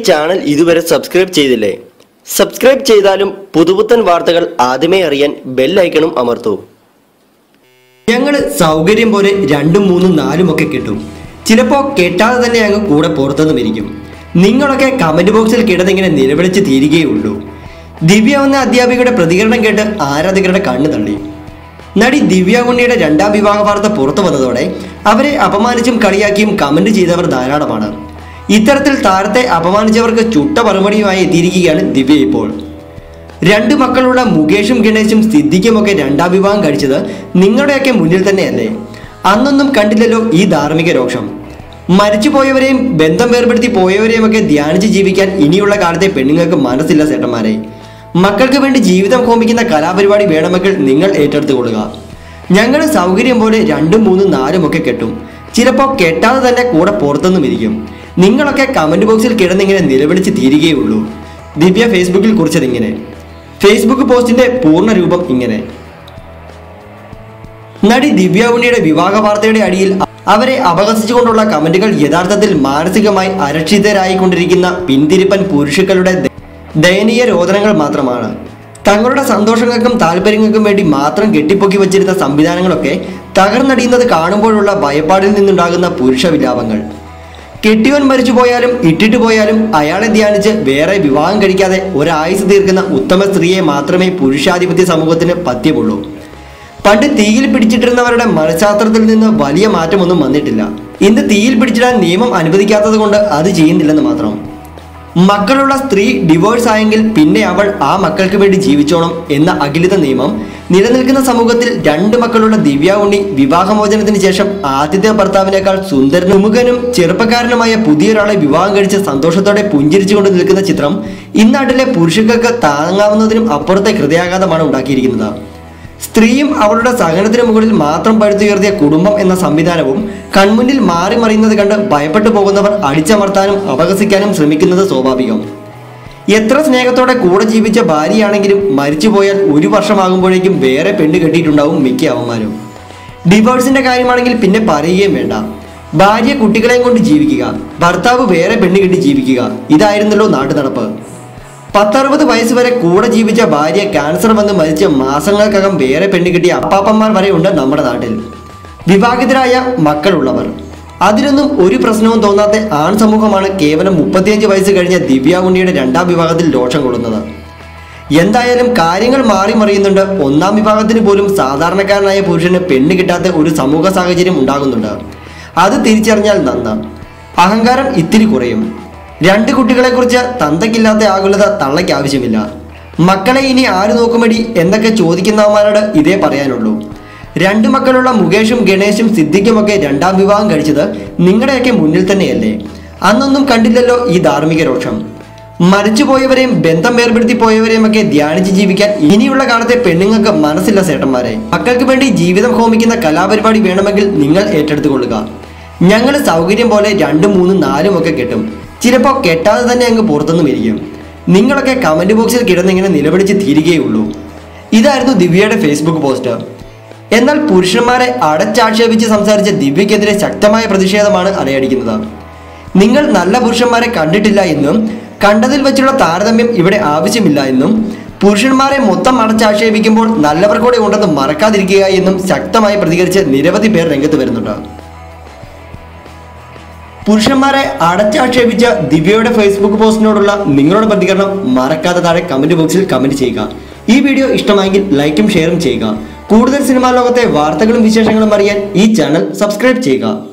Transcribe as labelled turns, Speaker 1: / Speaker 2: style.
Speaker 1: channel ഇതുവരെ subscribe ചെയ്തില്ലേ subscribe ചെയ്താലും പുതുപുത്തൻ വാർത്തകൾ ആദ്യമേ അറിയാൻ ബെൽ ഐക്കണും അമർത്തൂ
Speaker 2: ഞങ്ങൾ സൗകര്യം പോലെ രണ്ടും മൂന്നും നാലും ഒക്കെ കിട്ടും ചിലപ്പോൾ കെട്ടാതെ തന്നെ അങ്ങ് കൂടെ പുറത്തുനിന്നും ഇരിക്കും നിങ്ങളൊക്കെ കമന്റ് ബോക്സിൽ കിടന്നിങ്ങനെ നിലവിളിച്ച് തീരുകയുള്ളൂ ദിവ്യ എന്ന അധ്യാപികയുടെ പ്രതികരണം കേട്ട് ആരാധകരുടെ കണ്ണു തള്ളി നടി ദിവ്യ ഉണ്ണിയുടെ രണ്ടാം വിവാഹ വാർത്ത പുറത്തു വന്നതോടെ അവരെ അപമാനിച്ചും കളിയാക്കിയും കമന്റ് ചെയ്തവർ ധാരാളമാണ് ഇത്തരത്തിൽ താരത്തെ അപമാനിച്ചവർക്ക് ചുട്ട മറുപടിയുമായി എത്തിയിരിക്കുകയാണ് ദിവ്യ ഇപ്പോൾ രണ്ട് മക്കളുള്ള മുകേഷും ഗണേശും സിദ്ദിഖുമൊക്കെ രണ്ടാം വിവാഹം കഴിച്ചത് നിങ്ങളുടെയൊക്കെ മുന്നിൽ തന്നെയല്ലേ അന്നൊന്നും കണ്ടില്ലല്ലോ ഈ ധാർമ്മിക രോഷം മരിച്ചുപോയവരെയും ബന്ധം വേർപെടുത്തി പോയവരെയും ഒക്കെ ധ്യാനിച്ച് ജീവിക്കാൻ ഇനിയുള്ള കാലത്തെ പെണ്ണുങ്ങൾക്ക് മനസ്സില്ല ചേട്ടന്മാരെ മക്കൾക്ക് വേണ്ടി ജീവിതം ഹോമിക്കുന്ന കലാപരിപാടി വേണമെങ്കിൽ നിങ്ങൾ ഏറ്റെടുത്തു കൊള്ളുക ഞങ്ങൾ സൗകര്യം പോലെ രണ്ടും മൂന്നും നാലും ഒക്കെ കെട്ടും ചിലപ്പോൾ കെട്ടാതെ തന്നെ കൂടെ പുറത്തുനിന്നും ഇരിക്കും നിങ്ങളൊക്കെ കമന്റ് ബോക്സിൽ കിടന്നിങ്ങനെ നിലവിളിച്ച് തീരുകയുള്ളൂ ദിവ്യ ഫേസ്ബുക്കിൽ കുറിച്ചത് ഇങ്ങനെ ഫേസ്ബുക്ക് പോസ്റ്റിന്റെ പൂർണ്ണ രൂപം ഇങ്ങനെ നടി ദിവ്യ ഉണ്ണിയുടെ വിവാഹ വാർത്തയുടെ അടിയിൽ അവരെ അപഹസിച്ചുകൊണ്ടുള്ള കമന്റുകൾ യഥാർത്ഥത്തിൽ മാനസികമായി അരക്ഷിതരായിക്കൊണ്ടിരിക്കുന്ന പിന്തിരിപ്പൻ പുരുഷക്കളുടെ ദ- ദയനീയ രോദനങ്ങൾ മാത്രമാണ് തങ്ങളുടെ സന്തോഷങ്ങൾക്കും താല്പര്യങ്ങൾക്കും വേണ്ടി മാത്രം കെട്ടിപ്പൊക്കി വച്ചിരുന്ന സംവിധാനങ്ങളൊക്കെ തകർന്നടിയുന്നത് കാണുമ്പോഴുള്ള ഭയപ്പാടിൽ നിന്നുണ്ടാകുന്ന പുരുഷ വിലാപങ്ങൾ കെട്ടിയവൻ മരിച്ചു പോയാലും ഇട്ടിട്ട് പോയാലും അയാളെ ധ്യാനിച്ച് വേറെ വിവാഹം കഴിക്കാതെ ഒരായുസ് തീർക്കുന്ന ഉത്തമ സ്ത്രീയെ മാത്രമേ പുരുഷാധിപത്യ സമൂഹത്തിന് പത്യമുള്ളൂ പണ്ട് തീയിൽ പിടിച്ചിട്ടിരുന്നവരുടെ മനഃശാസ്ത്രത്തിൽ നിന്ന് വലിയ മാറ്റമൊന്നും വന്നിട്ടില്ല ഇന്ന് തീയിൽ പിടിച്ചിടാൻ നിയമം അനുവദിക്കാത്തത് കൊണ്ട് അത് ചെയ്യുന്നില്ലെന്ന് മാത്രം മക്കളുള്ള സ്ത്രീ ഡിവോഴ്സ് ആയെങ്കിൽ പിന്നെ അവൾ ആ മക്കൾക്ക് വേണ്ടി ജീവിച്ചോണം എന്ന അഖിലിത നിയമം നിലനിൽക്കുന്ന സമൂഹത്തിൽ രണ്ട് മക്കളുള്ള ദിവ്യ ഉണ്ണി വിവാഹമോചനത്തിന് ശേഷം ആദ്യത്തെ ഭർത്താവിനേക്കാൾ സുന്ദരനും മുഖനും ചെറുപ്പക്കാരനുമായ പുതിയൊരാളെ വിവാഹം കഴിച്ച് സന്തോഷത്തോടെ പുഞ്ചിരിച്ചുകൊണ്ട് നിൽക്കുന്ന ചിത്രം ഇന്നാട്ടിലെ പുരുഷന്മാർക്ക് താങ്ങാവുന്നതിനും അപ്പുറത്തെ ഹൃദയാഘാതമാണ് ഉണ്ടാക്കിയിരിക്കുന്നത് സ്ത്രീയും അവളുടെ സഹനത്തിന് മുകളിൽ മാത്രം പഴുത്തുയർത്തിയ കുടുംബം എന്ന സംവിധാനവും കൺമുന്നിൽ മാറി മറിയുന്നത് കണ്ട് ഭയപ്പെട്ടു പോകുന്നവർ അടിച്ചമർത്താനും അപഹസിക്കാനും ശ്രമിക്കുന്നത് സ്വാഭാവികം എത്ര സ്നേഹത്തോടെ കൂടെ ജീവിച്ച ഭാര്യയാണെങ്കിലും മരിച്ചുപോയാൽ ഒരു വർഷമാകുമ്പോഴേക്കും വേറെ പെണ്ണ് കെട്ടിയിട്ടുണ്ടാവും മിക്ക അവന്മാരും ഡിവോഴ്സിന്റെ കാര്യമാണെങ്കിൽ പിന്നെ പറയുകയും വേണ്ട ഭാര്യ കുട്ടികളെയും കൊണ്ട് ജീവിക്കുക ഭർത്താവ് വേറെ പെണ്ണ് കെട്ടി ജീവിക്കുക ഇതായിരുന്നല്ലോ നാട്ടു നടപ്പ് പത്തറുപത് വയസ്സ് വരെ കൂടെ ജീവിച്ച ഭാര്യ ക്യാൻസർ വന്ന് മരിച്ച മാസങ്ങൾക്കകം വേറെ പെണ്ണ് കിട്ടിയ അപ്പാപ്പന്മാർ വരെയുണ്ട് നമ്മുടെ നാട്ടിൽ വിവാഹിതരായ മക്കളുള്ളവർ അതിലൊന്നും ഒരു പ്രശ്നവും തോന്നാത്ത ആൺ സമൂഹമാണ് കേവലം മുപ്പത്തിയഞ്ച് വയസ്സ് കഴിഞ്ഞ ദിവ്യ ഉണ്ണിയുടെ രണ്ടാം വിവാഹത്തിൽ ദോഷം കൊള്ളുന്നത് എന്തായാലും കാര്യങ്ങൾ മാറി മറിയുന്നുണ്ട് ഒന്നാം വിഭാഗത്തിന് പോലും സാധാരണക്കാരനായ പുരുഷന് പെണ്ണ് കിട്ടാത്ത ഒരു സമൂഹ സാഹചര്യം ഉണ്ടാകുന്നുണ്ട് അത് തിരിച്ചറിഞ്ഞാൽ നന്ന അഹങ്കാരം ഇത്തിരി കുറയും രണ്ട് കുട്ടികളെക്കുറിച്ച് തന്തയ്ക്കില്ലാത്ത ആകുലത തള്ളയ്ക്ക് ആവശ്യമില്ല മക്കളെ ഇനി ആര് നോക്കുമടി എന്നൊക്കെ ചോദിക്കുന്നവന്മാരോട് ഇതേ പറയാനുള്ളൂ രണ്ട് മക്കളുള്ള മുകേഷും ഗണേശും സിദ്ദിഖുമൊക്കെ രണ്ടാം വിവാഹം കഴിച്ചത് നിങ്ങളുടെയൊക്കെ മുന്നിൽ തന്നെയല്ലേ അന്നൊന്നും കണ്ടില്ലല്ലോ ഈ ധാർമ്മിക രോഷം മരിച്ചുപോയവരെയും ബന്ധം വേർപെടുത്തി പോയവരെയും ഒക്കെ ധ്യാനിച്ച് ജീവിക്കാൻ ഇനിയുള്ള കാലത്തെ പെണ്ണുങ്ങൾക്ക് മനസ്സില്ല സേട്ടന്മാരെ മക്കൾക്ക് വേണ്ടി ജീവിതം ഹോമിക്കുന്ന കലാപരിപാടി വേണമെങ്കിൽ നിങ്ങൾ ഏറ്റെടുത്തുകൊള്ളുക ഞങ്ങൾ സൗകര്യം പോലെ രണ്ടും മൂന്നും നാലും ഒക്കെ കെട്ടും ചിലപ്പോൾ കെട്ടാതെ തന്നെ അങ്ങ് പുറത്തുനിന്നും ഇരിക്കും നിങ്ങളൊക്കെ കമന്റ് ബോക്സിൽ കിടന്നിങ്ങനെ നിലവിളിച്ച് തീരുകയുള്ളൂ ഇതായിരുന്നു ദിവ്യയുടെ ഫേസ്ബുക്ക് പോസ്റ്റ് എന്നാൽ പുരുഷന്മാരെ അടച്ചാക്ഷേപിച്ച് സംസാരിച്ച ദിവ്യക്കെതിരെ ശക്തമായ പ്രതിഷേധമാണ് അലയടിക്കുന്നത് നിങ്ങൾ നല്ല പുരുഷന്മാരെ കണ്ടിട്ടില്ല എന്നും കണ്ടതിൽ വെച്ചുള്ള താരതമ്യം ഇവിടെ ആവശ്യമില്ല എന്നും പുരുഷന്മാരെ മൊത്തം അടച്ചാക്ഷേപിക്കുമ്പോൾ നല്ലവർ കൂടെ ഉണ്ടെന്ന് മറക്കാതിരിക്കുക എന്നും ശക്തമായി പ്രതികരിച്ച് നിരവധി പേർ രംഗത്ത് വരുന്നുണ്ട് പുരുഷന്മാരെ അടച്ചാക്ഷേപിച്ച ദിവ്യയുടെ ഫേസ്ബുക്ക് പോസ്റ്റിനോടുള്ള നിങ്ങളുടെ പ്രതികരണം മറക്കാതെ താഴെ കമന്റ് ബോക്സിൽ കമന്റ് ചെയ്യുക ഈ വീഡിയോ ഇഷ്ടമായെങ്കിൽ ലൈക്കും ഷെയറും ചെയ്യുക കൂടുതൽ സിനിമാ ലോകത്തെ വാർത്തകളും വിശേഷങ്ങളും അറിയാൻ ഈ ചാനൽ സബ്സ്ക്രൈബ് ചെയ്യുക